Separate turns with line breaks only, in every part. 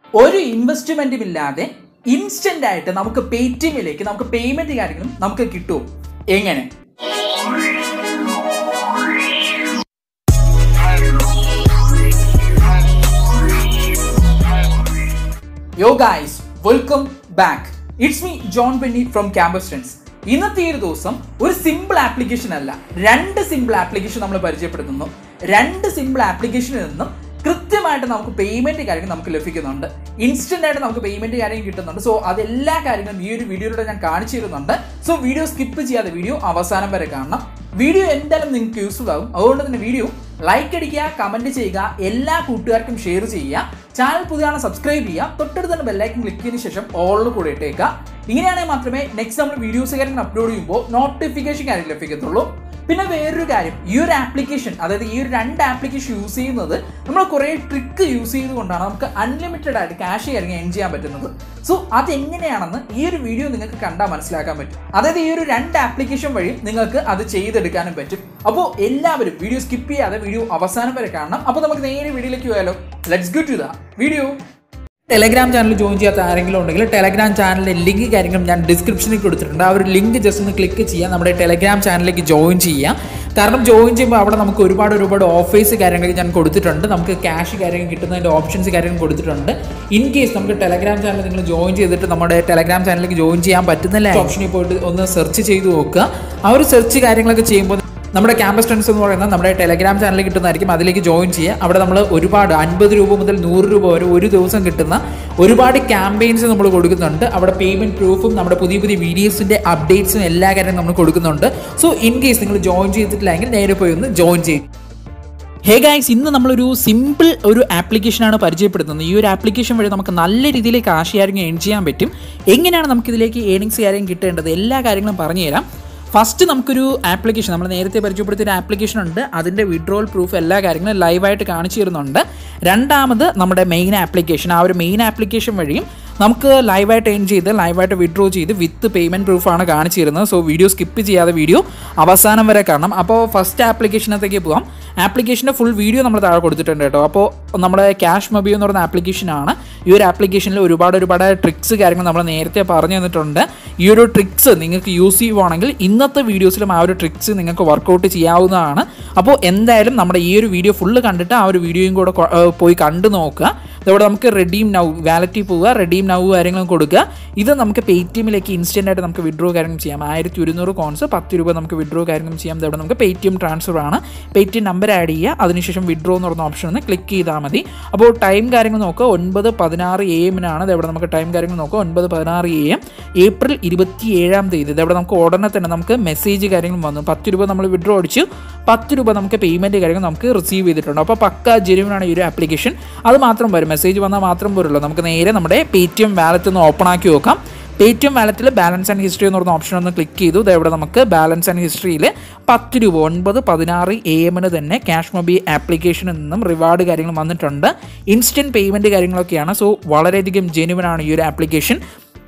ഒരു ഇൻവെസ്റ്റ്മെന്റും ഇല്ലാതെ ഇൻസ്റ്റന്റ് ആയിട്ട് നമുക്ക് പേടിഎമ്മിലേക്ക് നമുക്ക് പേയ്മെന്റ് കാര്യങ്ങളും നമുക്ക് കിട്ടും എങ്ങനെ yo guys welcome back it's me John Penny from campus friends ഇന്നത്തെ ഈ ഒരു ദിവസം ഒരു സിമ്പിൾ ആപ്ലിക്കേഷൻ അല്ല രണ്ട് സിമ്പിൾ ആപ്ലിക്കേഷൻ നമ്മൾ പരിചയപ്പെടുത്തുന്നു രണ്ട് സിമ്പിൾ ആപ്ലിക്കേഷനിൽ നിന്നും കൃത്യമായിട്ട് നമുക്ക് പേയ്മെന്റ് കാര്യങ്ങൾ നമുക്ക് ലഭിക്കുന്നുണ്ട് ഇൻസ്റ്റന്റ് ആയിട്ട് നമുക്ക് പേയ്മെന്റ് കാര്യം കിട്ടുന്നുണ്ട് സോ അതെല്ലാ കാര്യങ്ങളും ഈ ഒരു വീഡിയോയിലൂടെ ഞാൻ കാണിച്ചു തരുന്നുണ്ട് സോ വീഡിയോ സ്കിപ്പ് ചെയ്യാതെ വീഡിയോ അവസാനം വരെ കാണണം വീഡിയോ എന്തായാലും നിങ്ങൾക്ക് യൂസ്ഫുൾ ആകും അതുകൊണ്ട് തന്നെ വീഡിയോ ലൈക്ക് അടിക്കുക കമന്റ് ചെയ്യുക എല്ലാ കൂട്ടുകാർക്കും ഷെയർ ചെയ്യുക ചാനൽ പുതിയാണ് സബ്സ്ക്രൈബ് ചെയ്യുക തൊട്ടടുത്ത് തന്നെ ബെല്ലൈക്കൻ ക്ലിക്ക് ചെയ്തതിനു ശേഷം ഓളിൽ കൂടെ ഇട്ടേക്കുക ഇങ്ങനെയാണെങ്കിൽ മാത്രമേ നെക്സ്റ്റ് നമ്മൾ വീഡിയോസ് കാര്യങ്ങൾ അപ്ലോഡ് ചെയ്യുമ്പോൾ നോട്ടിഫിക്കേഷൻ കാര്യം ലഭിക്കത്തുള്ളൂ പിന്നെ വേറൊരു കാര്യം ഈ ഒരു ആപ്ലിക്കേഷൻ അതായത് ഈ ഒരു രണ്ട് ആപ്ലിക്കേഷൻ യൂസ് ചെയ്യുന്നത് നമ്മൾ കുറേ ട്രിക്ക് യൂസ് ചെയ്തുകൊണ്ടാണ് നമുക്ക് അൺലിമിറ്റഡ് ആയിട്ട് ക്യാഷ് കാര്യങ്ങൾ എൻ ചെയ്യാൻ പറ്റുന്നത് സോ അതെങ്ങനെയാണെന്ന് ഈ ഒരു വീഡിയോ നിങ്ങൾക്ക് കണ്ടാൽ മനസ്സിലാക്കാൻ പറ്റും അതായത് ഈ ഒരു രണ്ട് ആപ്ലിക്കേഷൻ വഴി നിങ്ങൾക്ക് അത് ചെയ്തെടുക്കാനും പറ്റും അപ്പോൾ എല്ലാവരും വീഡിയോ സ്കിപ്പ് ചെയ്യാതെ വീഡിയോ അവസാനം വരെ കാണണം അപ്പോൾ നമുക്ക് നേരെ വീഡിയോയിലേക്ക് പോയാലോ let's go to the video Telegram channel join ചെയ്യാത്ത ആരെങ്കിലും ഉണ്ടെങ്കിൽ ടെലഗ്രാം ചാനലിൻ്റെ ലിങ്ക് കാര്യങ്ങളും ഞാൻ ഡിസ്ക്രിപ്ഷനിൽ കൊടുത്തിട്ടുണ്ട് ആ ഒരു ലിങ്ക് ജസ്റ്റ് ഒന്ന് ക്ലിക്ക് ചെയ്യുക നമ്മുടെ ടെലഗ്രാം ചാനലിലേക്ക് ജോയിൻ ചെയ്യാം കാരണം ജോയിൻ ചെയ്യുമ്പോൾ അവിടെ നമുക്ക് ഒരുപാട് ഒരുപാട് ഓഫേഴ്സ് കാര്യങ്ങൾ ഞാൻ കൊടുത്തിട്ടുണ്ട് നമുക്ക് ക്യാഷ് കാര്യങ്ങൾ കിട്ടുന്നതിൻ്റെ ഓപ്ഷൻസ് കാര്യങ്ങൾ കൊടുത്തിട്ടുണ്ട് ഇൻ കേസ് നമുക്ക് ടെലഗ്രാം ചാനൽ നിങ്ങൾ ജോയിൻ ചെയ്തിട്ട് നമ്മുടെ ടെലഗ്രാം ചാനലിലേക്ക് ജോയിൻ ചെയ്യാൻ പറ്റുന്നില്ല ഓപ്ഷനിൽ പോയിട്ട് ഒന്ന് സെർച്ച് ചെയ്ത് നോക്കുക ആ ഒരു സെർച്ച് കാര്യങ്ങളൊക്കെ ചെയ്യുമ്പോൾ നമ്മുടെ ക്യാമ്പസ് ഫ്രണ്ട്സ് എന്ന് പറയുന്നത് നമ്മുടെ ടെലഗ്രാം ചാനലിൽ കിട്ടുന്നതായിരിക്കും അതിലേക്ക് ജോയിൻ ചെയ്യുക അവിടെ നമ്മൾ ഒരുപാട് അൻപത് രൂപ മുതൽ നൂറ് രൂപ വരെ ഒരു ദിവസം കിട്ടുന്ന ഒരുപാട് ക്യാമ്പയിൻസ് നമ്മൾ കൊടുക്കുന്നുണ്ട് അവിടെ പേയ്മെൻറ്റ് പ്രൂഫും നമ്മുടെ പുതിയ പുതിയ വീഡിയോസിൻ്റെ അപ്ഡേറ്റ്സും എല്ലാ കാര്യവും നമ്മൾ കൊടുക്കുന്നുണ്ട് സോ ഇൻ കേസ് നിങ്ങൾ ജോയിൻ ചെയ്തിട്ടില്ലെങ്കിൽ നേരെ പോയി ഒന്ന് ജോയിൻ ചെയ്യും ഹേ ഗൈസ് ഇന്ന് നമ്മളൊരു സിമ്പിൾ ഒരു ആപ്ലിക്കേഷനാണ് പരിചയപ്പെടുത്തുന്നത് ഈ ഒരു ആപ്ലിക്കേഷൻ വഴി നമുക്ക് നല്ല രീതിയിൽ കാശ് കാര്യങ്ങൾ ഏൺ ചെയ്യാൻ പറ്റും എങ്ങനെയാണ് നമുക്കിതിലേക്ക് ഏണിങ്സ് കാര്യം കിട്ടേണ്ടത് എല്ലാ കാര്യങ്ങളും പറഞ്ഞുതരാം ഫസ്റ്റ് നമുക്കൊരു ആപ്ലിക്കേഷൻ നമ്മൾ നേരത്തെ പരിചയപ്പെടുത്തിയ ഒരു ആപ്ലിക്കേഷൻ ഉണ്ട് അതിൻ്റെ വിഡ്രോവൽ പ്രൂഫ് എല്ലാ കാര്യങ്ങളും ലൈവായിട്ട് കാണിച്ചു തരുന്നുണ്ട് രണ്ടാമത് നമ്മുടെ മെയിൻ ആപ്ലിക്കേഷൻ ആ ഒരു മെയിൻ ആപ്ലിക്കേഷൻ വഴിയും നമുക്ക് ലൈവായിട്ട് ഏൺ ചെയ്ത് ലൈവായിട്ട് വിഡ്രോ ചെയ്ത് വിത്ത് പേയ്മെൻറ്റ് പ്രൂഫാണ് കാണിച്ചു തരുന്നത് സോ വീഡിയോ സ്കിപ്പ് ചെയ്യാതെ വീഡിയോ അവസാനം വരെ കാണണം അപ്പോൾ ഫസ്റ്റ് ആപ്ലിക്കേഷനകത്തേക്ക് പോകാം ആപ്ലിക്കേഷൻ്റെ ഫുൾ വീഡിയോ നമ്മൾ താഴെ കൊടുത്തിട്ടുണ്ട് കേട്ടോ അപ്പോൾ നമ്മുടെ ക്യാഷ് മൊബൈൽ എന്ന് പറയുന്ന ആപ്ലിക്കേഷനാണ് ഈ ഒരു ആപ്ലിക്കേഷനിൽ ഒരുപാട് ഒരുപാട് ട്രിക്സ് കാര്യങ്ങൾ നമ്മൾ നേരത്തെ പറഞ്ഞു തന്നിട്ടുണ്ട് ഈ ഒരു ട്രിക്സ് നിങ്ങൾക്ക് യൂസ് ചെയ്യുവാണെങ്കിൽ ഇന്നത്തെ വീഡിയോസിലും ആ ഒരു ട്രിക്സ് നിങ്ങൾക്ക് വർക്കൗട്ട് ചെയ്യാവുന്നതാണ് അപ്പോൾ എന്തായാലും നമ്മുടെ ഈ ഒരു വീഡിയോ ഫുള്ള് കണ്ടിട്ട് ആ ഒരു വീഡിയോയും കൂടെ കൊ- ഏഹ് പോയി കണ്ടു നോക്കുക ഇതോടെ നമുക്ക് റെഡീം നൗ വാലറ്റിൽ പോവുക റെഡീം നൗ കാര്യങ്ങളും കൊടുക്കുക ഇത് നമുക്ക് പേ ടി എമ്മിലേക്ക് ഇൻസ്റ്റൻ്റ് ആയിട്ട് നമുക്ക് വിഡ്രോ കാര്യങ്ങൾ ചെയ്യാം ആയിരത്തി ഒരുന്നൂറ് കോൺസ് പത്ത് രൂപ നമുക്ക് വിഡ്രോ കാര്യങ്ങളും ചെയ്യാം ഇതോടെ നമുക്ക് പേ ടി എം ട്രാൻസ്ഫർ ആണ് Paytm number add ചെയ്യുക അതിനുശേഷം വിഡ്രോ എന്ന് പറഞ്ഞ ഓപ്ഷൻ ഒന്ന് ക്ലിക്ക് ചെയ്താൽ മതി അപ്പോൾ ടൈം കാര്യങ്ങൾ നോക്കുക ഒൻപത് പതിനാറ് എ എമ്മിനാണ് ഇതെവിടെ നമുക്ക് ടൈം കാര്യങ്ങൾ നോക്കുക ഒൻപത് പതിനാറ് എ എം ഏപ്രിൽ ഇരുപത്തി ഏഴാം തീയതി ഇതെവിടെ നമുക്ക് ഉടനെ തന്നെ നമുക്ക് മെസ്സേജ് കാര്യങ്ങളും വന്നു പത്ത് രൂപ നമ്മൾ വിഡ്രോ അടിച്ചു പത്ത് രൂപ നമുക്ക് പേയ്മെൻറ്റ് കാര്യങ്ങൾ നമുക്ക് റിസീവ് ചെയ്തിട്ടുണ്ട് അപ്പോൾ പക്ക ജെനുവിനാണ് ഈ ഒരു ആപ്ലിക്കേഷൻ അത് മാത്രം വരും മെസ്സേജ് വന്നാൽ മാത്രം പോരുള്ളൂ നമുക്ക് നേരെ നമ്മുടെ പേ ടി എം വാലറ്റ് ഒന്ന് ഓപ്പൺ ആക്കി നോക്കാം പേ ടി എം വാലറ്റിൽ ബാലൻസ് ആൻഡ് ഹിസ്റ്ററി എന്ന് പറഞ്ഞ ഓപ്ഷൻ ഒന്ന് ക്ലിക്ക് ചെയ്തു ഇവിടെ നമുക്ക് ബാലൻസ് ആൻഡ് ഹിസ്റ്ററിയിൽ പത്ത് രൂപ ഒൻപത് പതിനാറ് എ എമ്മിന് തന്നെ ക്യാഷ് മൊബൈൽ ആപ്ലിക്കേഷനിൽ നിന്നും റിവാർഡ് കാര്യങ്ങൾ വന്നിട്ടുണ്ട് ഇൻസ്റ്റൻറ്റ് പേയ്മെൻറ്റ് കാര്യങ്ങളൊക്കെയാണ് സോ വളരെയധികം ജെനുവിനാണ് ഈ ഒരു ആപ്ലിക്കേഷൻ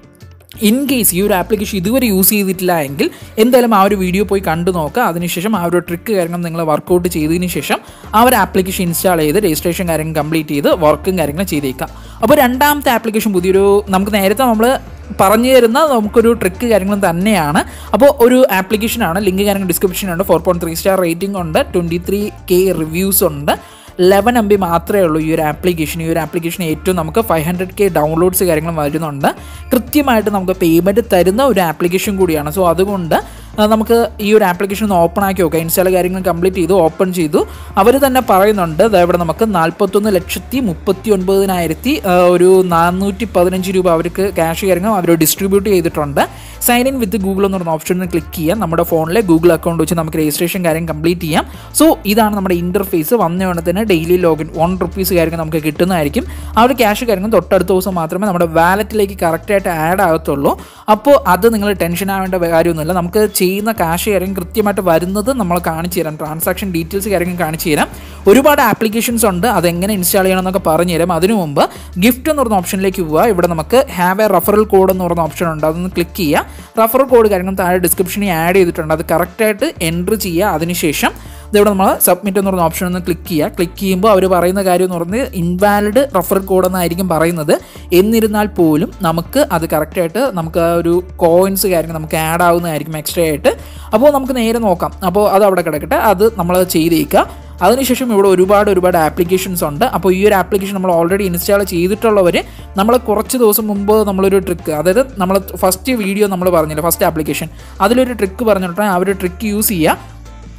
ഇൻ കേസ് ഈ ഒരു ആപ്ലിക്കേഷൻ ഇതുവരെ യൂസ് ചെയ്തിട്ടില്ല എങ്കിൽ എന്തായാലും ആ ഒരു വീഡിയോ പോയി കണ്ടു നോക്കുക അതിനുശേഷം ആ ഒരു ട്രിക്ക് കാര്യങ്ങൾ നിങ്ങൾ വർക്കൗട്ട് ചെയ്തതിന് ശേഷം ആ ഒരു ആപ്ലിക്കേഷൻ ഇൻസ്റ്റാൾ ചെയ്ത് രജിസ്ട്രേഷൻ കാര്യങ്ങൾ കംപ്ലീറ്റ് ചെയ്ത് വർക്കും കാര്യങ്ങളും ചെയ്തേക്കാം അപ്പോൾ രണ്ടാമത്തെ ആപ്ലിക്കേഷൻ പുതിയൊരു നമുക്ക് നേരത്തെ നമ്മൾ പറഞ്ഞു തരുന്ന നമുക്കൊരു ട്രിക്ക് കാര്യങ്ങളും തന്നെയാണ് അപ്പോൾ ഒരു ആപ്ലിക്കേഷനാണ് ലിങ്ക് കാര്യങ്ങൾ ഡിസ്ക്രിപ്ഷനുണ്ട് four point three star rating ഉണ്ട് ട്വൻറ്റി ത്രീ കെ റിവ്യൂസ് ഉണ്ട് ലെവൻ എം ബി മാത്രമേ ഉള്ളൂ ഈ ഒരു ആപ്ലിക്കേഷൻ ഈ ഒരു ആപ്ലിക്കേഷൻ ഏറ്റവും നമുക്ക് ഫൈവ് ഹൺഡ്രഡ് കെ ഡൗൺലോഡ്സ് കാര്യങ്ങളും വരുന്നുണ്ട് കൃത്യമായിട്ട് നമുക്ക് പേയ്മെൻറ്റ് തരുന്ന ഒരു ആപ്ലിക്കേഷൻ കൂടിയാണ് സോ അതുകൊണ്ട് ആ, നമുക്ക് ഈ ഒരു ആപ്ലിക്കേഷൻ ഒന്ന് ഓപ്പൺ ആക്കി നോക്കാം ഇൻസ്റ്റാൾ കാര്യങ്ങൾ കംപ്ലീറ്റ് ചെയ്തു ഓപ്പൺ ചെയ്തു അവർ തന്നെ പറയുന്നുണ്ട് ദാ ഇവിടെ നമുക്ക് നാൽപ്പത്തൊന്ന് ലക്ഷത്തി മുപ്പത്തി ഒൻപതിനായിരത്തി ആ, ഒരു നാനൂറ്റി പതിനഞ്ച് രൂപ അവർക്ക് ക്യാഷ് കാര്യങ്ങൾ അവർ ഡിസ്ട്രിബ്യൂട്ട് ചെയ്തിട്ടുണ്ട് സൈൻ ഇൻ വിത്ത് ഗൂഗിൾ എന്ന് പറഞ്ഞ ഓപ്ഷനിൽ ക്ലിക്ക് ചെയ്യാം നമ്മുടെ ഫോണിലെ ഗൂഗിൾ അക്കൗണ്ട് വെച്ച് നമുക്ക് രജിസ്ട്രേഷൻ കാര്യം കംപ്ലീറ്റ് ചെയ്യാം സോ ഇതാണ് നമ്മുടെ ഇൻ്റർഫേസ് വന്ന ഉടനെ തന്നെ ഡെയിലി ലോഗിൻ വൺ റുപ്പീസ് കാര്യങ്ങൾ നമുക്ക് കിട്ടുന്നതായിരിക്കും ആ ഒരു ക്യാഷ് കാര്യങ്ങൾ തൊട്ടടുത്ത ദിവസം മാത്രമേ നമ്മുടെ വാലറ്റിലേക്ക് കറക്റ്റായിട്ട് ആഡ് ആകത്തുള്ളൂ അപ്പോൾ അത് നിങ്ങൾ ടെൻഷൻ ആവേണ്ട കാര്യമൊന്നുമില്ല നമുക്ക് ചെയ്യുന്ന ക്യാഷ് കാര്യം കൃത്യമായിട്ട് വരുന്നത് നമ്മൾ കാണിച്ചു തരാം ട്രാൻസാക്ഷൻ ഡീറ്റെയിൽസ് കാര്യങ്ങൾ കാണിച്ചു തരാം ഒരുപാട് ആപ്ലിക്കേഷൻസ് ഉണ്ട് അതെങ്ങനെ ഇൻസ്റ്റാൾ ചെയ്യണം എന്നൊക്കെ പറഞ്ഞു തരാം അതിനു മുമ്പ് ഗിഫ്റ്റ് എന്ന് പറഞ്ഞ ഓപ്ഷനിലേക്ക് പോവുക ഇവിടെ നമുക്ക് ഹാവ് എ റഫറൽ കോഡ് എന്ന് പറഞ്ഞ ഓപ്ഷൻ ഉണ്ട് അതൊന്ന് ക്ലിക്ക് ചെയ്യുക റഫറൽ കോഡ് കാര്യങ്ങൾ താഴെ ഡിസ്ക്രിപ്ഷനിൽ ആഡ് ചെയ്തിട്ടുണ്ട് അത് കറക്റ്റായിട്ട് എൻട്രി ചെയ്യുക അതിനുശേഷം ഇതവിടെ നമ്മൾ സബ്മിറ്റ് എന്ന് പറഞ്ഞ ഓപ്ഷൻ ഒന്ന് ക്ലിക്ക് ചെയ്യുക ക്ലിക്ക് ചെയ്യുമ്പോൾ അവർ പറയുന്ന കാര്യം എന്ന് പറഞ്ഞ് ഇൻവാലിഡ് റഫർ കോഡ് എന്നായിരിക്കും പറയുന്നത് എന്നിരുന്നാൽ പോലും നമുക്ക് അത് കറക്റ്റായിട്ട് നമുക്ക് ആ ഒരു കോയിൻസ് കാര്യങ്ങൾ നമുക്ക് ആഡ് ആവുന്നതായിരിക്കും എക്സ്ട്രാ ആയിട്ട് അപ്പോൾ നമുക്ക് നേരെ നോക്കാം അപ്പോൾ അത് അവിടെ കിടക്കട്ടെ അത് നമ്മൾ ചെയ്തേക്കുക അതിനുശേഷം ഇവിടെ ഒരുപാട് ഒരുപാട് ആപ്ലിക്കേഷൻസ് ഉണ്ട് അപ്പോൾ ഈ ഒരു ആപ്ലിക്കേഷൻ നമ്മൾ ഓൾറെഡി ഇൻസ്റ്റാൾ ചെയ്തിട്ടുള്ളവർ നമ്മൾ കുറച്ച് ദിവസം മുമ്പ് നമ്മളൊരു ട്രിക്ക് അതായത് നമ്മൾ ഫസ്റ്റ് വീഡിയോ നമ്മൾ പറഞ്ഞില്ല ഫസ്റ്റ് ആപ്ലിക്കേഷൻ അതിലൊരു ട്രിക്ക് പറഞ്ഞിട്ട് ആ ഒരു ട്രിക്ക് യൂസ് ചെയ്യുക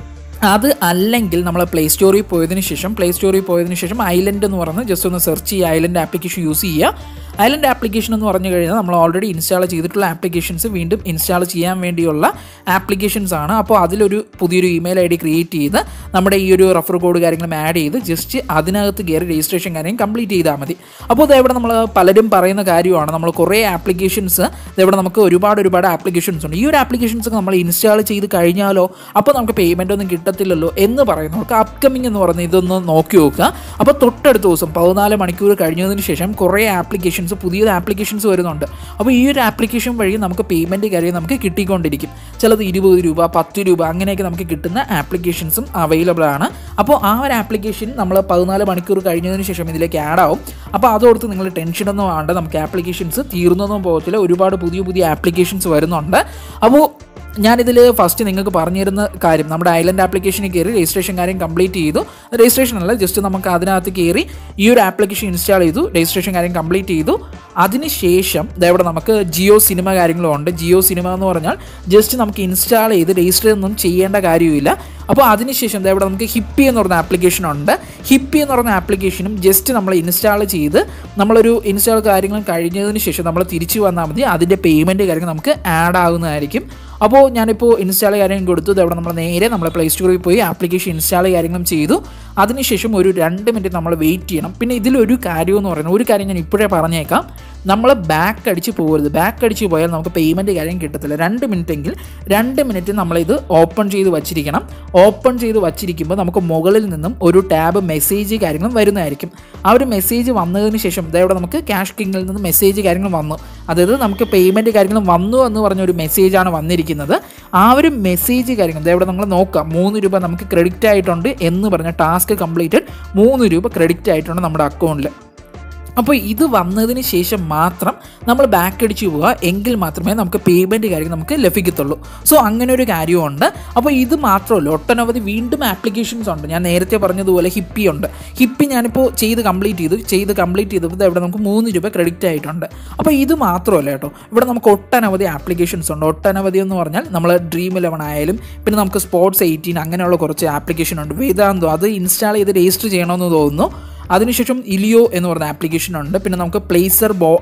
അത് അല്ലെങ്കിൽ നമ്മൾ പ്ലേ സ്റ്റോറിൽ പോയതിന് ശേഷം പ്ലേ സ്റ്റോറിൽ പോയതിന് ശേഷം ഐലൻഡ് എന്ന് പറഞ്ഞ് ജസ്റ്റ് ഒന്ന് സെർച്ച് ചെയ്യുക ഐലൻഡ് ആപ്ലിക്കേഷൻ യൂസ് ചെയ്യുക ഐലൻഡ് ആപ്ലിക്കേഷൻ എന്ന് പറഞ്ഞു കഴിഞ്ഞാൽ നമ്മൾ ഓൾറെഡി ഇൻസ്റ്റാൾ ചെയ്തിട്ടുള്ള ആപ്ലിക്കേഷൻസ് വീണ്ടും ഇൻസ്റ്റാൾ ചെയ്യാൻ വേണ്ടിയുള്ള ആപ്ലിക്കേഷൻസ് ആണ് അപ്പോൾ അതിലൊരു പുതിയൊരു ഇമെയിൽ ഐ ഡി ക്രിയേറ്റ് ചെയ്ത് നമ്മുടെ ഈ ഒരു റഫർ കോഡ് കാര്യങ്ങളും ആഡ് ചെയ്ത് ജസ്റ്റ് അതിനകത്ത് കയറി രജിസ്ട്രേഷൻ കാര്യം കംപ്ലീറ്റ് ചെയ്താൽ മതി അപ്പോൾ ഇതെവിടെ നമ്മൾ പലരും പറയുന്ന കാര്യമാണ് നമ്മൾ കുറേ ആപ്ലിക്കേഷൻസ് ഇതെവിടെ നമുക്ക് ഒരുപാട് ഒരുപാട് ആപ്ലിക്കേഷൻസ് ഉണ്ട് ഈ ഒരു ആപ്ലിക്കേഷൻസ് നമ്മൾ ഇൻസ്റ്റാൾ ചെയ്ത് കഴിഞ്ഞാലോ അപ്പോൾ നമുക്ക് പേയ്മെൻ്റ് ഒന്നും കിട്ടത്തില്ലല്ലോ എന്ന് പറയുന്നവർക്ക് അപ്കമിങ് എന്ന് പറയുന്നത് ഇതൊന്ന് നോക്കി നോക്കുക അപ്പോൾ തൊട്ടടുത്ത ദിവസം പതിനാല് മണിക്കൂർ കഴിഞ്ഞതിന് ശേഷം കുറേ ആപ്ലിക്കേഷൻസ് പുതിയ ആപ്ലിക്കേഷൻസ് വരുന്നുണ്ട് അപ്പോൾ ഈ ഒരു ആപ്ലിക്കേഷൻ വഴി നമുക്ക് പേയ്മെൻറ്റ് കാര്യം നമുക്ക് കിട്ടിക്കൊണ്ടിരിക്കും ചിലത് ഇരുപത് രൂപ പത്ത് രൂപ അങ്ങനെയൊക്കെ നമുക്ക് കിട്ടുന്ന ആപ്ലിക്കേഷൻസും അവൈലബിൾ ആണ് അപ്പോൾ ആ ഒരു ആപ്ലിക്കേഷൻ നമ്മൾ പതിനാല് മണിക്കൂർ കഴിഞ്ഞതിന് ശേഷം ഇതിലേക്ക് ആഡ് ആവും അപ്പോൾ അതോർത്ത് നിങ്ങൾ ടെൻഷനൊന്നും വേണ്ട നമുക്ക് ആപ്ലിക്കേഷൻസ് തീർന്നൊന്നും പോകത്തില്ല ഒരുപാട് പുതിയ പുതിയ ആപ്ലിക്കേഷൻസ് വരുന്നുണ്ട് അപ്പോൾ ഞാനിതിൽ ഫസ്റ്റ് നിങ്ങൾക്ക് പറഞ്ഞു തരുന്ന കാര്യം നമ്മുടെ ഐലൻഡ് ആപ്ലിക്കേഷനിൽ കയറി രജിസ്ട്രേഷൻ കാര്യം കംപ്ലീറ്റ് ചെയ്തു രജിസ്ട്രേഷൻ അല്ല ജസ്റ്റ് നമുക്ക് അതിനകത്ത് കയറി ഈ ഒരു ആപ്ലിക്കേഷൻ ഇൻസ്റ്റാൾ ചെയ്തു രജിസ്ട്രേഷൻ കാര്യം കംപ്ലീറ്റ് ചെയ്തു അതിനുശേഷം ഇതവിടെ നമുക്ക് ജിയോ സിനിമ കാര്യങ്ങളും ഉണ്ട് ജിയോ സിനിമ എന്ന് പറഞ്ഞാൽ ജസ്റ്റ് നമുക്ക് ഇൻസ്റ്റാൾ ചെയ്ത് രജിസ്റ്റർ ഒന്നും ചെയ്യേണ്ട കാര്യമില്ല അപ്പോൾ അതിനുശേഷം ഇതവിടെ നമുക്ക് ഹിപ്പി എന്ന് പറഞ്ഞ ആപ്ലിക്കേഷൻ ഉണ്ട് ഹിപ്പി എന്ന് പറഞ്ഞ ആപ്ലിക്കേഷനും ജസ്റ്റ് നമ്മൾ ഇൻസ്റ്റാൾ ചെയ്ത് നമ്മളൊരു ഇൻസ്റ്റാൾ കാര്യങ്ങളും കഴിഞ്ഞതിന് ശേഷം നമ്മൾ തിരിച്ചു വന്നാൽ മതി അതിൻ്റെ പേയ്മെൻറ്റ് കാര്യങ്ങൾ നമുക്ക് ആഡ് ആകുന്നതായിരിക്കും അപ്പോൾ ഞാനിപ്പോൾ ഇൻസ്റ്റാൾ കാര്യം കൊടുത്തു അവിടെ നമ്മൾ നേരെ നമ്മൾ പ്ലേ സ്റ്റോറിൽ പോയി ആപ്ലിക്കേഷൻ ഇൻസ്റ്റാൾ കാര്യങ്ങളും ചെയ്തു അതിനുശേഷം ഒരു രണ്ട് മിനിറ്റ് നമ്മൾ വെയിറ്റ് ചെയ്യണം പിന്നെ ഇതിലൊരു കാര്യം എന്ന് പറയുന്നത് ഒരു കാര്യം ഞാൻ ഇപ്പോഴേ പറഞ്ഞേക്കാം നമ്മൾ ബാക്ക് അടിച്ച് പോകരുത് ബാക്ക് അടിച്ച് പോയാൽ നമുക്ക് പേയ്മെൻറ്റ് കാര്യം കിട്ടത്തില്ല രണ്ട് മിനിറ്റ് എങ്കിൽ രണ്ട് മിനിറ്റ് നമ്മളിത് ഓപ്പൺ ചെയ്ത് വച്ചിരിക്കണം ഓപ്പൺ ചെയ്ത് വച്ചിരിക്കുമ്പോൾ നമുക്ക് മുകളിൽ നിന്നും ഒരു ടാബ് മെസ്സേജ് കാര്യങ്ങളും വരുന്നതായിരിക്കും ആ ഒരു മെസ്സേജ് വന്നതിന് ശേഷം ഇതവിടെ നമുക്ക് ക്യാഷ് കിങ്ങിൽ നിന്ന് മെസ്സേജ് കാര്യങ്ങൾ വന്നു അതായത് നമുക്ക് പേയ്മെൻറ്റ് കാര്യങ്ങളും വന്നു എന്ന് പറഞ്ഞ ഒരു മെസ്സേജാണ് വന്നിരിക്കുന്നത് ആ ഒരു മെസ്സേജ് കാര്യങ്ങൾ ഇതവിടെ നമ്മൾ നോക്കാം മൂന്ന് രൂപ നമുക്ക് ക്രെഡിറ്റ് ആയിട്ടുണ്ട് എന്ന് പറഞ്ഞ ടാസ്ക് കംപ്ലീറ്റഡ് മൂന്ന് രൂപ ക്രെഡിറ്റ് ആയിട്ടുണ്ട് നമ്മുടെ അക്കൗണ്ടിൽ അപ്പോൾ ഇത് വന്നതിന് ശേഷം മാത്രം നമ്മൾ ബാക്ക് അടിച്ച് പോവുക എങ്കിൽ മാത്രമേ നമുക്ക് പേയ്മെൻറ്റ് കാര്യം നമുക്ക് ലഭിക്കത്തുള്ളൂ സോ അങ്ങനെ ഒരു കാര്യമുണ്ട് അപ്പോൾ ഇത് മാത്രമല്ല ഒട്ടനവധി വീണ്ടും ആപ്ലിക്കേഷൻസ് ഉണ്ട് ഞാൻ നേരത്തെ പറഞ്ഞതുപോലെ ഹിപ്പി ഉണ്ട് ഹിപ്പി ഞാനിപ്പോൾ ചെയ്ത് കംപ്ലീറ്റ് ചെയ്തു ചെയ്ത് കംപ്ലീറ്റ് ചെയ്തപ്പോൾ ഇവിടെ നമുക്ക് മൂന്ന് രൂപ ക്രെഡിറ്റ് ആയിട്ടുണ്ട് അപ്പോൾ ഇത് മാത്രമല്ല കേട്ടോ ഇവിടെ നമുക്ക് ഒട്ടനവധി ആപ്ലിക്കേഷൻസ് ഉണ്ട് ഒട്ടനവധി എന്ന് പറഞ്ഞാൽ നമ്മൾ ഡ്രീം ഇലവൻ ആയാലും പിന്നെ നമുക്ക് സ്പോർട്സ് എയ്റ്റീൻ അങ്ങനെയുള്ള കുറച്ച് ആപ്ലിക്കേഷൻ ഉണ്ട് വേദാന്തോ അത് ഇൻസ്റ്റാൾ ചെയ്ത് രജിസ്റ്റർ ചെയ്യണമെന്ന് തോന്നുന്നു അതിനുശേഷം ഇലിയോ എന്ന് പറയുന്ന ആപ്ലിക്കേഷൻ ഉണ്ട് പിന്നെ നമുക്ക് പ്ലേസർ ബോ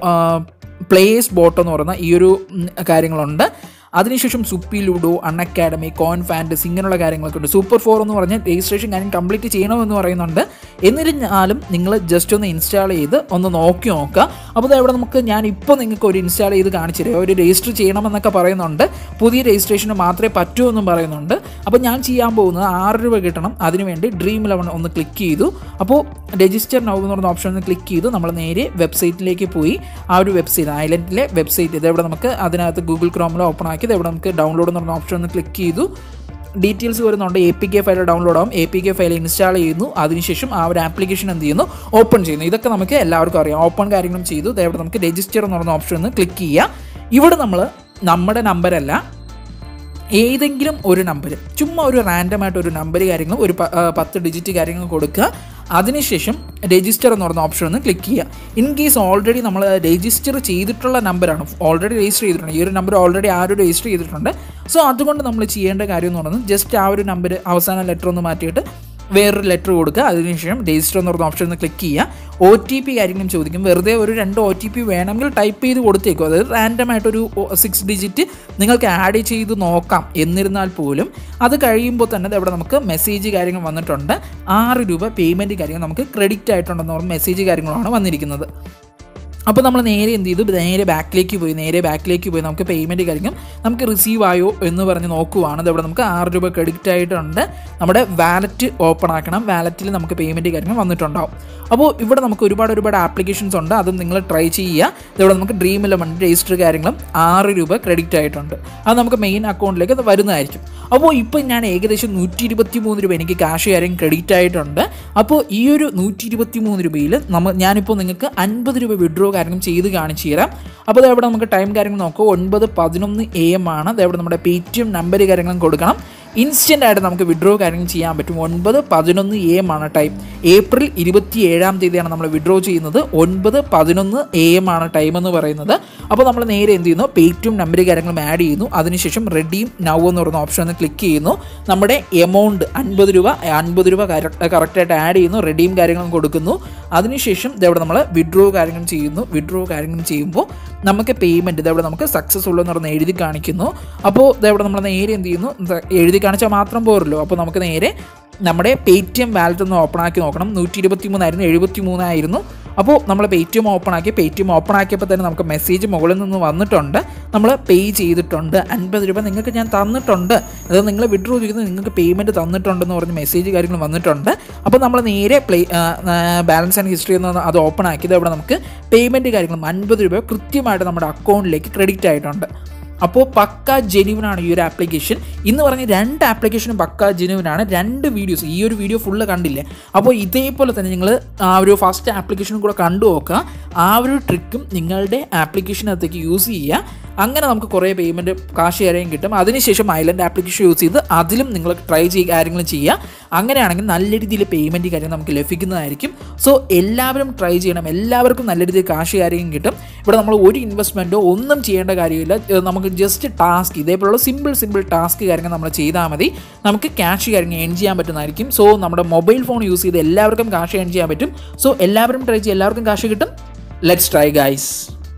പ്ലേസ് ബോട്ട് എന്ന് പറയുന്ന ഈ ഒരു ഉം, കാര്യങ്ങളുണ്ട് അതിനുശേഷം സുപ്പി ലുഡോ അൺ അക്കാഡമി കോൺ ഫാൻറ്റസി ഇങ്ങനെയുള്ള കാര്യങ്ങളൊക്കെ ഉണ്ട് സൂപ്പർ ഫോർ എന്ന് പറഞ്ഞാൽ രജിസ്ട്രേഷൻ കാര്യം കംപ്ലീറ്റ് ചെയ്യണമെന്ന് പറയുന്നുണ്ട് എന്നിരുന്നാലും നിങ്ങൾ ജസ്റ്റ് ഒന്ന് ഇൻസ്റ്റാൾ ചെയ്ത് ഒന്ന് നോക്കി നോക്കുക അപ്പോൾ ഇവിടെ നമുക്ക് ഞാൻ ഇപ്പോൾ നിങ്ങൾക്ക് ഒരു ഇൻസ്റ്റാൾ ചെയ്ത് കാണിച്ചു തരാം ഒരു രജിസ്റ്റർ ചെയ്യണമെന്നൊക്കെ പറയുന്നുണ്ട് പുതിയ രജിസ്ട്രേഷന് മാത്രമേ പറ്റൂ എന്നും പറയുന്നുണ്ട് അപ്പോൾ ഞാൻ ചെയ്യാൻ പോകുന്നത് ആറ് രൂപ കിട്ടണം അതിനുവേണ്ടി ഡ്രീം ഇലവൻ ഒന്ന് ക്ലിക്ക് ചെയ്തു അപ്പോൾ രജിസ്റ്റർ നൗ എന്ന് പറഞ്ഞ ഓപ്ഷൻ ഒന്ന് ക്ലിക്ക് ചെയ്തു നമ്മൾ നേരെ വെബ്സൈറ്റിലേക്ക് പോയി ആ ഒരു വെബ്സൈറ്റ് ഐലൻഡിലെ വെബ്സൈറ്റ് ഇതെവിടെ നമുക്ക് അതിനകത്ത് ഗൂഗിൾ ക്രോമിൽ ഓപ്പൺ ആക്കി ഇതെവിടെ നമുക്ക് ഡൗൺലോഡ് എന്ന് പറഞ്ഞ ഓപ്ഷൻ ഒന്ന് ക്ലിക്ക് ചെയ്തു ഡീറ്റെയിൽസ് വരുന്നുണ്ട് A P K file download ആവും A P K file install ചെയ്യുന്നു അതിനുശേഷം ആ ഒരു ആപ്ലിക്കേഷൻ എന്ത് ചെയ്യുന്നു ഓപ്പൺ ചെയ്യുന്നു ഇതൊക്കെ നമുക്ക് എല്ലാവർക്കും അറിയാം ഓപ്പൺ കാര്യങ്ങളും ചെയ്തു ഇവിടെ നമുക്ക് രജിസ്റ്റർ എന്ന് പറഞ്ഞ ഓപ്ഷൻ ഒന്ന് ക്ലിക്ക് ചെയ്യുക ഇവിടെ നമ്മൾ നമ്മുടെ നമ്പരല്ല ഏതെങ്കിലും ഒരു നമ്പർ ചുമ്മാ ഒരു റാൻഡം ആയിട്ട് ഒരു നമ്പർ കാര്യങ്ങളും ഒരു പ- ആ, പത്ത് ഡിജിറ്റ് കാര്യങ്ങൾ കൊടുക്കുക അതിനുശേഷം രജിസ്റ്റർ എന്ന് പറഞ്ഞ ഓപ്ഷൻ ഒന്ന് ക്ലിക്ക് ചെയ്യുക ഇൻ കേസ് ഓൾറെഡി നമ്മൾ രജിസ്റ്റർ ചെയ്തിട്ടുള്ള നമ്പറാണ് ഓൾറെഡി രജിസ്റ്റർ ചെയ്തിട്ടുണ്ട് ഈ ഒരു നമ്പർ ഓൾറെഡി ആരും രജിസ്റ്റർ ചെയ്തിട്ടുണ്ട് സോ അതുകൊണ്ട് നമ്മൾ ചെയ്യേണ്ട കാര്യം എന്ന് പറയുന്നത് ജസ്റ്റ് ആ ഒരു നമ്പർ അവസാന ലെറ്റർ ഒന്ന് മാറ്റിയിട്ട് വേറൊരു ലെറ്റർ കൊടുക്കുക അതിനുശേഷം രജിസ്റ്റർ എന്ന് പറഞ്ഞ ഓപ്ഷൻ ഒന്ന് ക്ലിക്ക് ചെയ്യുക ഒ ടി പി കാര്യങ്ങളും ചോദിക്കും വെറുതെ ഒരു രണ്ട് ഒ ടി പി വേണമെങ്കിൽ ടൈപ്പ് ചെയ്ത് കൊടുത്തേക്കും അതായത് റാൻഡം ആയിട്ടൊരു സിക്സ് ഡിജിറ്റ് നിങ്ങൾക്ക് ആഡ് ചെയ്ത് നോക്കാം എന്നിരുന്നാൽ പോലും അത് കഴിയുമ്പോൾ തന്നെ ഇവിടെ നമുക്ക് മെസ്സേജ് കാര്യങ്ങൾ വന്നിട്ടുണ്ട് ആറ് രൂപ പേയ്മെൻറ്റ് കാര്യങ്ങൾ നമുക്ക് ക്രെഡിറ്റ് ആയിട്ടുണ്ടെന്ന് പറഞ്ഞ മെസ്സേജ് കാര്യങ്ങളാണ് വന്നിരിക്കുന്നത് അപ്പോൾ നമ്മൾ നേരെ എന്ത് ചെയ്തു നേരെ ബാക്കിലേക്ക് പോയി നേരെ ബാക്കിലേക്ക് പോയി നമുക്ക് പേയ്മെൻറ്റ് കാര്യങ്ങൾ നമുക്ക് റിസീവ് ആയോ എന്ന് പറഞ്ഞ് നോക്കുവാണ് ഇവിടെ നമുക്ക് ആറ് രൂപ ക്രെഡിറ്റ് ആയിട്ടുണ്ട് നമ്മുടെ വാലറ്റ് ഓപ്പൺ ആക്കണം വാലറ്റിൽ നമുക്ക് പേയ്മെൻറ്റ് കാര്യങ്ങൾ വന്നിട്ടുണ്ടാവും അപ്പോൾ ഇവിടെ നമുക്ക് ഒരുപാട് ഒരുപാട് ആപ്ലിക്കേഷൻസ് ഉണ്ട് അതും നിങ്ങൾ ട്രൈ ചെയ്യുക ഇവിടെ നമുക്ക് ഡ്രീം ഇലവൻ രജിസ്റ്റർ കാര്യങ്ങളും ആറ് രൂപ ക്രെഡിറ്റ് ആയിട്ടുണ്ട് അത് നമുക്ക് മെയിൻ അക്കൗണ്ടിലേക്ക് അത് വരുന്നതായിരിക്കും അപ്പോൾ ഇപ്പോൾ ഞാൻ ഏകദേശം നൂറ്റി ഇരുപത്തി മൂന്ന് രൂപ എനിക്ക് കാശ് കാര്യം ക്രെഡിറ്റ് ആയിട്ടുണ്ട് അപ്പോൾ ഈ ഒരു നൂറ്റി ഇരുപത്തി മൂന്ന് രൂപയിൽ നമ്മൾ ഞാനിപ്പോൾ നിങ്ങൾക്ക് അൻപത് രൂപ വിഡ്രോ കാര്യങ്ങൾ ചെയ്ത് കാണിച്ചു തരാം അപ്പോൾ അതവിടെ നമുക്ക് ടൈം കാര്യങ്ങൾ നോക്കുക ഒൻപത് പതിനൊന്ന് എ എം ആണ് അതവിടെ നമ്മുടെ പേ ടി എം നമ്പർ കാര്യങ്ങളും കൊടുക്കണം ഇൻസ്റ്റൻ്റ് ആയിട്ട് നമുക്ക് വിഡ്രോ കാര്യങ്ങൾ ചെയ്യാൻ പറ്റും ഒൻപത് പതിനൊന്ന് എ എം ആണ് ടൈം ഏപ്രിൽ ഇരുപത്തി ഏഴാം തീയതിയാണ് നമ്മൾ വിഡ്രോ ചെയ്യുന്നത് ഒൻപത് പതിനൊന്ന് എ എം ആണ് ടൈം എന്ന് പറയുന്നത് അപ്പോൾ നമ്മൾ നേരെ എന്ത് ചെയ്യുന്നു പേ ടി എം നമ്പർ കാര്യങ്ങളും ആഡ് ചെയ്യുന്നു അതിനുശേഷം റെഡീം നൗ എന്ന് പറയുന്ന ഓപ്ഷൻ ഒന്ന് ക്ലിക്ക് ചെയ്യുന്നു നമ്മുടെ എമൗണ്ട് അൻപത് രൂപ അൻപത് രൂപ കറക്റ്റായിട്ട് ആഡ് ചെയ്യുന്നു റെഡീം കാര്യങ്ങളും കൊടുക്കുന്നു അതിനുശേഷം ഇതവിടെ നമ്മൾ വിഡ്രോ കാര്യങ്ങൾ ചെയ്യുന്നു വിഡ്രോ കാര്യങ്ങൾ ചെയ്യുമ്പോൾ നമുക്ക് പേയ്മെൻറ്റ് ഇതവിടെ നമുക്ക് സക്സസ്ഫുൾ എന്ന് പറഞ്ഞ് എഴുതി കാണിക്കുന്നു അപ്പോൾ ഇതവിടെ നമ്മൾ നേരെ എന്ത് ചെയ്യുന്നു ഇത് എഴുതി കാണിച്ചാൽ മാത്രം പോരല്ലോ അപ്പോൾ നമുക്ക് നേരെ നമ്മുടെ പേ ടി എം വാലറ്റ് ഒന്ന് ഓപ്പൺ ആക്കി നോക്കണം നൂറ്റി ഇരുപത്തി മൂന്നായിരുന്നു എഴുപത്തി മൂന്നായിരുന്നു അപ്പോൾ നമ്മൾ പേ ടി എം ഓപ്പൺ ആക്കി പേ ടി എം ഓപ്പൺ ആക്കിയപ്പോൾ തന്നെ നമുക്ക് മെസ്സേജ് മുകളിൽ നിന്ന് വന്നിട്ടുണ്ട് നമ്മൾ പേ ചെയ്തിട്ടുണ്ട് അൻപത് രൂപ നിങ്ങൾക്ക് ഞാൻ തന്നിട്ടുണ്ട് അത് നിങ്ങൾ വിഡ്രോ ചെയ്യുന്നത് നിങ്ങൾക്ക് പേയ്മെൻറ്റ് തന്നിട്ടുണ്ടെന്ന് പറഞ്ഞ് മെസ്സേജ് കാര്യങ്ങൾ വന്നിട്ടുണ്ട് അപ്പോൾ നമ്മൾ നേരെ പ്ലേ ബാലൻസ് ആൻഡ് ഹിസ്റ്ററി എന്ന് അത് ഓപ്പൺ ആക്കിയത് അവിടെ നമുക്ക് പേയ്മെൻറ്റ് കാര്യങ്ങളും അൻപത് രൂപ കൃത്യമായിട്ട് നമ്മുടെ അക്കൗണ്ടിലേക്ക് ക്രെഡിറ്റ് ആയിട്ടുണ്ട് അപ്പോൾ പക്ക ജെനുവിനാണ് ഈ ഒരു ആപ്ലിക്കേഷൻ ഇന്ന് പറഞ്ഞ രണ്ട് ആപ്ലിക്കേഷനും പക്ക ജെനുവിനാണ് രണ്ട് വീഡിയോസ് ഈ ഒരു വീഡിയോ ഫുള്ള് കണ്ടില്ലേ അപ്പോൾ ഇതേപോലെ തന്നെ നിങ്ങൾ ആ ഒരു ഫസ്റ്റ് ആപ്ലിക്കേഷനും കൂടെ കണ്ടു നോക്കുക ആ ഒരു ട്രിക്കും നിങ്ങളുടെ ആപ്ലിക്കേഷനകത്തേക്ക് യൂസ് ചെയ്യുക അങ്ങനെ നമുക്ക് കുറേ പേയ്മെൻറ്റ് കാശ് കയറിയും കിട്ടും അതിനുശേഷം ഐലൻഡ് ആപ്ലിക്കേഷൻ യൂസ് ചെയ്ത് അതിലും നിങ്ങൾ ട്രൈ ചെയ്യുക കാര്യങ്ങൾ ചെയ്യുക അങ്ങനെയാണെങ്കിൽ നല്ല രീതിയിൽ പേയ്മെൻറ്റ് കാര്യം നമുക്ക് ലഭിക്കുന്നതായിരിക്കും സോ എല്ലാവരും ട്രൈ ചെയ്യണം എല്ലാവർക്കും നല്ല രീതിയിൽ കാശ് കാര്യം കിട്ടും ഇവിടെ നമ്മൾ ഒരു ഇൻവെസ്റ്റ്മെൻറ്റോ ഒന്നും ചെയ്യേണ്ട കാര്യമില്ല ഏഹ് നമുക്ക് ജസ്റ്റ് ടാസ്ക് ഇതേപോലുള്ള സിമ്പിൾ സിമ്പിൾ ടാസ്ക് കാര്യങ്ങൾ നമ്മൾ ചെയ്താൽ മതി നമുക്ക് ക്യാഷ് കാര്യങ്ങൾ ഏൺ ചെയ്യാൻ പറ്റുന്നതായിരിക്കും സോ നമ്മുടെ മൊബൈൽ ഫോൺ യൂസ് ചെയ്ത് എല്ലാവർക്കും കാശ് ഏൺ ചെയ്യാൻ പറ്റും സോ എല്ലാവരും ട്രൈ ചെയ്യും എല്ലാവർക്കും കാശ് കിട്ടും ലെറ്റ്സ് ട്രൈ ഗൈസ്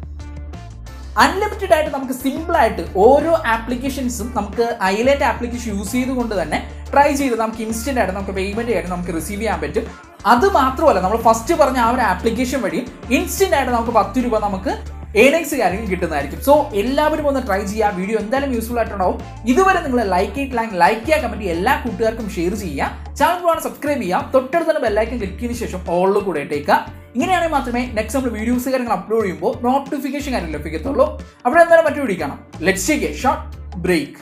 അൺലിമിറ്റഡ് ആയിട്ട് നമുക്ക് സിമ്പിൾ ആയിട്ട് ഓരോ ആപ്ലിക്കേഷൻസും നമുക്ക് ഐലൻഡ് ആപ്ലിക്കേഷൻ യൂസ് ചെയ്തുകൊണ്ട് തന്നെ ട്രൈ ചെയ്ത് നമുക്ക് ഇൻസ്റ്റന്റ് ആയിട്ട് നമുക്ക് പേയ്മെന്റ് ആയിട്ട് നമുക്ക് റിസീവ് ചെയ്യാൻ പറ്റും അത് മാത്രമല്ല നമ്മൾ ഫസ്റ്റ് പറഞ്ഞ ആ ഒരു ആപ്ലിക്കേഷൻ വഴി ഇൻസ്റ്റന്റ് ആയിട്ട് നമുക്ക് പത്ത് രൂപ നമുക്ക് ഏണിങ്സ് കാര്യങ്ങൾ കിട്ടുന്നതായിരിക്കും സോ എല്ലാവരും ഒന്ന് ട്രൈ ചെയ്യുക വീഡിയോ എന്തായാലും യൂസ്ഫുൾ ആയിട്ടുണ്ടാവും ഇതുവരെ നിങ്ങൾ ലൈക്ക് ചെയ്തിട്ടില്ലെങ്കിൽ ലൈക്ക് ചെയ്യുക കമന്റ് എല്ലാ കൂട്ടുകാർക്കും ഷെയർ ചെയ്യുക ചാനൽ വേണം സബ്സ്ക്രൈബ് ചെയ്യുക തൊട്ടടുത്ത് തന്നെ ബെല്ലൈക്കൻ ക്ലിക്ക് ചെയ്തതിനു ശേഷം ഓളിൽ കൂടെ ഇട്ടേക്കുക ഇങ്ങനെയാണെങ്കിൽ മാത്രമേ നെക്സ്റ്റ് നമ്മൾ വീഡിയോസ് കാര്യങ്ങൾ അപ്ലോഡ് ചെയ്യുമ്പോൾ നോട്ടിഫിക്കേഷൻ കാര്യങ്ങൾ ലഭിക്കത്തുള്ളൂ അവിടെ എന്തായാലും മറ്റു വീഡിയോ കാണാം let's take a short break